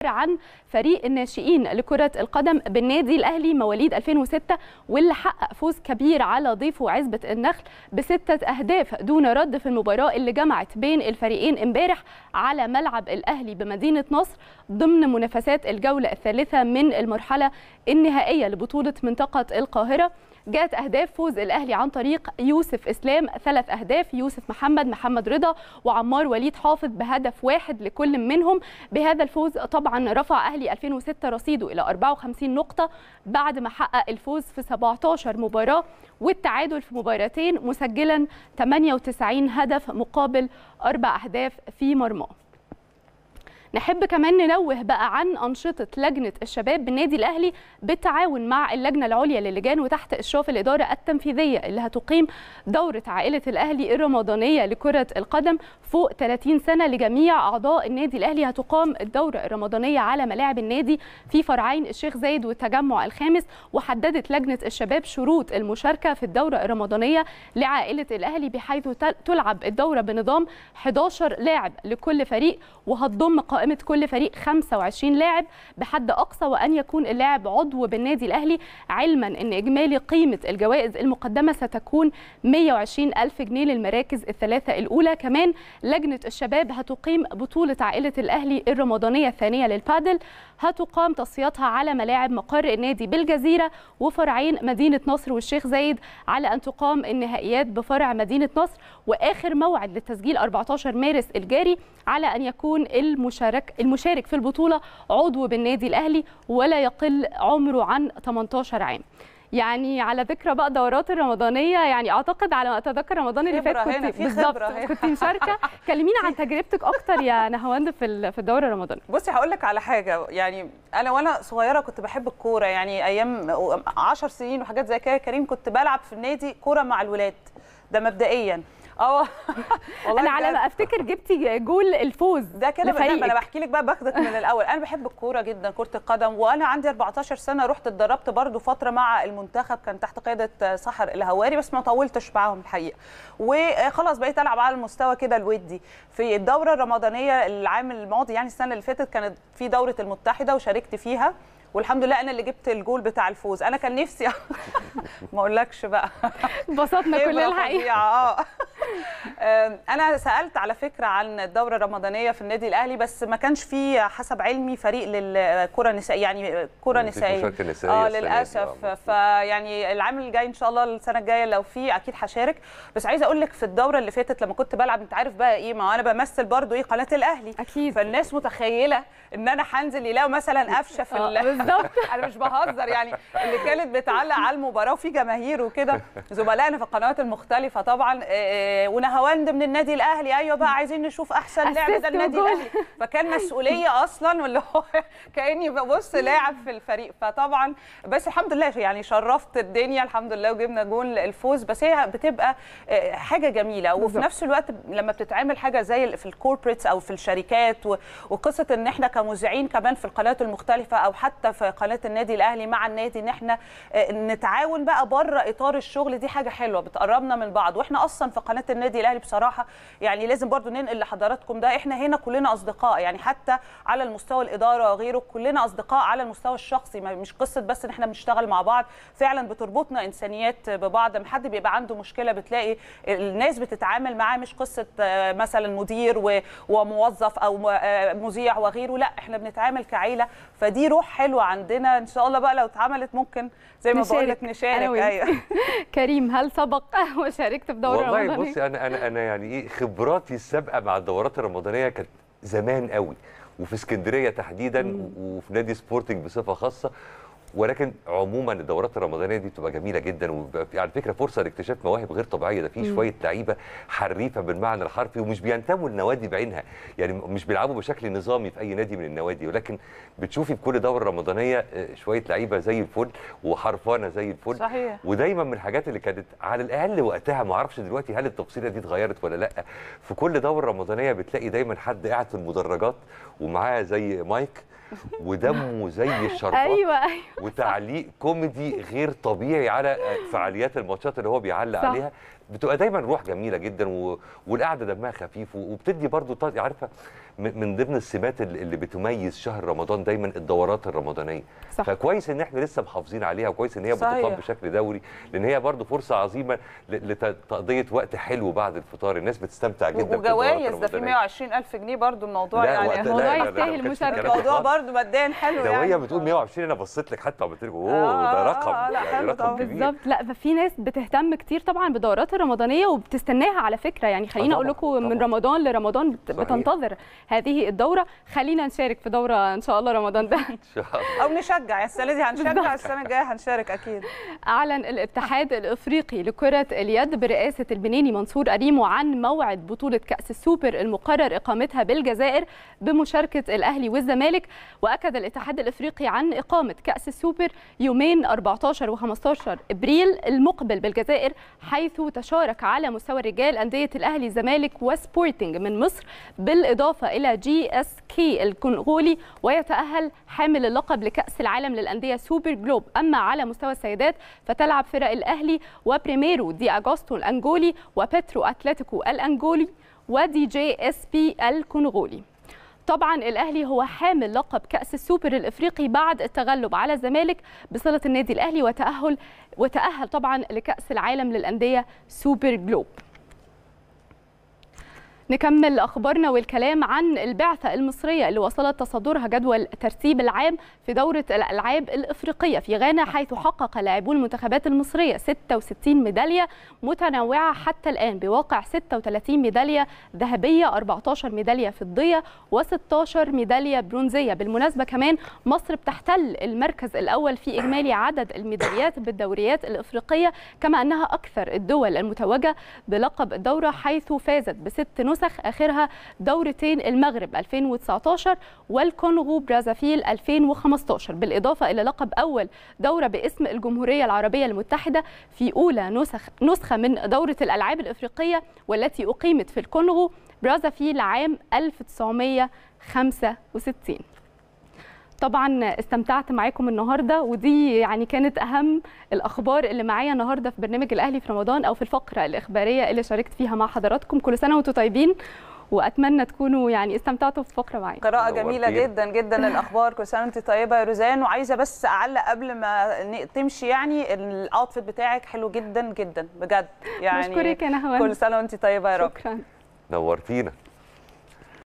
عن فريق الناشئين لكرة القدم بالنادي الأهلي مواليد 2006 واللي حقق فوز كبير على ضيفه عزبة النخل بستة أهداف دون رد في المباراة اللي جمعت بين الفريقين امبارح على ملعب الأهلي بمدينة نصر ضمن منافسات الجولة الثالثة من المرحلة النهائية لبطولة منطقة القاهرة جاءت اهداف فوز الاهلي عن طريق يوسف اسلام ثلاث اهداف يوسف محمد محمد رضا وعمار وليد حافظ بهدف واحد لكل منهم بهذا الفوز طبعا رفع اهلي 2006 رصيده الى 54 نقطه بعد ما حقق الفوز في 17 مباراه والتعادل في مباراتين مسجلا 98 هدف مقابل اربع اهداف في مرماه نحب كمان ننوه بقى عن أنشطة لجنة الشباب بالنادي الأهلي بالتعاون مع اللجنة العليا للجان وتحت إشراف الإدارة التنفيذية اللي هتقيم دورة عائلة الأهلي الرمضانية لكرة القدم فوق 30 سنة لجميع أعضاء النادي الأهلي هتقام الدورة الرمضانية على ملاعب النادي في فرعين الشيخ زايد والتجمع الخامس وحددت لجنة الشباب شروط المشاركة في الدورة الرمضانية لعائلة الأهلي بحيث تلعب الدورة بنظام 11 لاعب لكل فريق وهتضم قائمة كل فريق 25 لاعب بحد أقصى وأن يكون اللاعب عضو بالنادي الأهلي علما أن إجمالي قيمة الجوائز المقدمة ستكون 120 ألف جنيه للمراكز الثلاثة الأولى كمان لجنة الشباب هتقيم بطولة عائلة الأهلي الرمضانية الثانية للبادل هتقام تصفياتها على ملاعب مقر النادي بالجزيرة وفرعين مدينة نصر والشيخ زايد على أن تقام النهائيات بفرع مدينة نصر وآخر موعد للتسجيل 14 مارس الجاري على أن يكون المشارك المشارك في البطولة عضو بالنادي الأهلي ولا يقل عمره عن 18 عام يعني على ذكرى بقى دورات الرمضانيه يعني اعتقد على ما اتذكر رمضان اللي فات كنت بالظبط كنت مشاركه كلمينا عن تجربتك اكتر يا نهاوند في في الدوره الرمضانيه بصي هقول لك على حاجه يعني انا وانا صغيره كنت بحب الكوره يعني ايام 10 سنين وحاجات زي كده كريم كنت بلعب في النادي كوره مع الولاد ده مبدئيا اه والله انا على ما افتكر جبتي جول الفوز ده كده ما انا بحكي لك بقى باخدك من الاول انا بحب الكوره جدا كره القدم وانا عندي 14 سنه رحت اتدربت برده فتره مع المنتخب كان تحت قياده سحر الهواري بس ما طولتش معاهم الحقيقه وخلاص بقيت العب على المستوى كده الودي في الدوره الرمضانيه العام الماضي يعني السنه اللي فاتت كانت في دوره المتحده وشاركت فيها والحمد لله انا اللي جبت الجول بتاع الفوز انا كان نفسي ما اقولكش بقى انبسطنا كلنا الحقيقه اه انا سالت على فكره عن الدوره الرمضانيه في النادي الاهلي بس ما كانش في حسب علمي فريق للكره النسائيه يعني كره نسائيه اه للاسف فيعني العام الجاي ان شاء الله السنه الجايه لو في اكيد هشارك بس عايزه اقول لك في الدوره اللي فاتت لما كنت بلعب انت عارف بقى ايه ما انا بمثل برضو ايه قناه الاهلي اكيد فالناس متخيله ان انا هنزل يلاقوا مثلا قفشه في بالظبط انا مش بهزر يعني اللي كانت بتعلق على المباراه وفي جماهير وكده زملائنا في القنوات المختلفه طبعا ونهاوند من النادي الاهلي ايوه بقى عايزين نشوف احسن لعب ده النادي الاهلي فكان مسؤوليه اصلا واللي هو كاني ببص لاعب في الفريق فطبعا بس الحمد لله يعني شرفت الدنيا الحمد لله وجبنا جول الفوز بس هي بتبقى حاجه جميله وفي نفس الوقت لما بتتعمل حاجه زي في الكوربريتس او في الشركات وقصه ان احنا كمذيعين كمان في القنوات المختلفه او حتى في قناه النادي الاهلي مع النادي ان احنا نتعاون بقى بره اطار الشغل دي حاجه حلوه بتقربنا من بعض واحنا اصلا في قناه النادي الاهلي بصراحه يعني لازم برضو ننقل لحضراتكم ده احنا هنا كلنا اصدقاء يعني حتى على المستوى الاداره وغيره كلنا اصدقاء على المستوى الشخصي مش قصه بس ان احنا بنشتغل مع بعض فعلا بتربطنا انسانيات ببعض لما حد بيبقى عنده مشكله بتلاقي الناس بتتعامل معاه مش قصه مثلا مدير وموظف او مذيع وغيره لا احنا بنتعامل كعيله فدي روح حلوه عندنا ان شاء الله بقى لو اتعملت ممكن زي ما بقول لك نشارك ايوه كريم هل سبق وشاركت في دوره والله رمضانيه بصي انا انا انا يعني ايه خبراتي السابقه مع الدورات الرمضانيه كانت زمان قوي وفي اسكندريه تحديدا مم. وفي نادي سبورتنج بصفه خاصه ولكن عموما الدورات الرمضانيه دي بتبقى جميله جدا وعلى فكره فرصه لاكتشاف مواهب غير طبيعيه ده في مم. شويه لعيبه حريفه بالمعنى الحرفي ومش بينتموا للنوادي بعينها يعني مش بيلعبوا بشكل نظامي في اي نادي من النوادي ولكن بتشوفي في كل دوره رمضانيه آه، شويه لعيبه زي الفل وحرفانه زي الفل صحيح ودايما من الحاجات اللي كانت على الاقل وقتها ما اعرفش دلوقتي هل التفصيله دي اتغيرت ولا لا في كل دوره رمضانيه بتلاقي دايما حد قاعد في المدرجات ومعاه زي مايك ودمه زي الشربات ايوه ايوه وتعليق كوميدي غير طبيعي على فعاليات الماتشات اللي هو بيعلق صح. عليها بتبقى دايما روح جميله جدا و... والقعده دمها خفيف و- وبتدي برضو طا- عارفه م- من ضمن السمات اللي اللي بتميز شهر رمضان دايما الدورات الرمضانيه صح. فكويس ان احنا لسه محافظين عليها وكويس ان هي صحيح. بتقام بشكل دوري لان هي برضو فرصه عظيمه ل- لتقضيه وقت حلو بعد الفطار الناس بتستمتع جدا بالدورات وجوائز ده في الرمضانية. 120 الف جنيه برضو الموضوع لا، يعني وقت- لا، الموضوع لا، لا، لا، يستاهل ما كانش المشاركة. الكلام ده الموضوع خالص. برضو ماديا حلو ده يعني وهي بتقول 120 انا بصيت لك حتى وقلت لك اوه آه، ده آه، رقم آه، لا، يعني حلو رقم طبعاً. كبير بالظبط لا ففي ناس بتهتم كتير طبعا بالدورات الرمضانيه وبتستناها على فكره يعني خليني اقول طبعاً، لكم من طبعاً. رمضان لرمضان بت- صحيح. بتنتظر هذه الدوره خلينا نشارك في دوره ان شاء الله رمضان ده ان شاء الله او نشجع يعني السنه دي هنشجع بالظبط. السنه الجايه هنشارك اكيد أعلن الاتحاد الإفريقي لكرة اليد برئاسة البنيني منصور أريمو عن موعد بطولة كأس السوبر المقرر إقامتها بالجزائر بمشاركة الأهلي والزمالك وأكد الاتحاد الإفريقي عن إقامة كأس السوبر يومين 14 و15 إبريل المقبل بالجزائر حيث تشارك على مستوى الرجال أندية الأهلي الزمالك وسبورتنج من مصر بالإضافة إلى جي اس كي الكونغولي ويتأهل حامل اللقب لكأس العالم للأندية سوبر جلوب أما على مستوى السيدات فتلعب فرق الأهلي وبريميرو دي أغوستو الأنجولي وبترو أتلتيكو الأنجولي ودي جي اس بي الكونغولي طبعا الاهلي هو حامل لقب كاس السوبر الافريقي بعد التغلب على الزمالك بصله النادي الاهلي وتاهل وتاهل طبعا لكاس العالم للانديه سوبر جلوب نكمل اخبارنا والكلام عن البعثه المصريه اللي وصلت تصدرها جدول الترتيب العام في دوره الالعاب الافريقيه في غانا حيث حقق لاعبو المنتخبات المصريه 66 ميداليه متنوعه حتى الان بواقع 36 ميداليه ذهبيه 14 ميداليه فضيه و16 ميداليه برونزيه بالمناسبه كمان مصر بتحتل المركز الاول في اجمالي عدد الميداليات بالدوريات الافريقيه كما انها اكثر الدول المتوجه بلقب الدوره حيث فازت بست نسخ اخرها دورتين المغرب 2019 والكونغو برازافيل 2015 بالاضافه الى لقب اول دوره باسم الجمهوريه العربيه المتحده في اولى نسخ نسخه من دوره الالعاب الافريقيه والتي اقيمت في الكونغو برازافيل عام 1965 طبعا استمتعت معاكم النهارده ودي يعني كانت اهم الاخبار اللي معايا النهارده في برنامج الاهلي في رمضان او في الفقره الاخباريه اللي شاركت فيها مع حضراتكم كل سنه وانتم طيبين واتمنى تكونوا يعني استمتعتوا في الفقره معايا قراءة جميلة نورتينا. جدا جدا الأخبار كل سنة وأنت طيبة يا روزان وعايزة بس أعلق قبل ما ن- تمشي يعني الأوتفيت بتاعك حلو جدا جدا بجد يعني بشكرك يا نهوان كل سنة وأنت طيبة يا رب شكرا نورتينا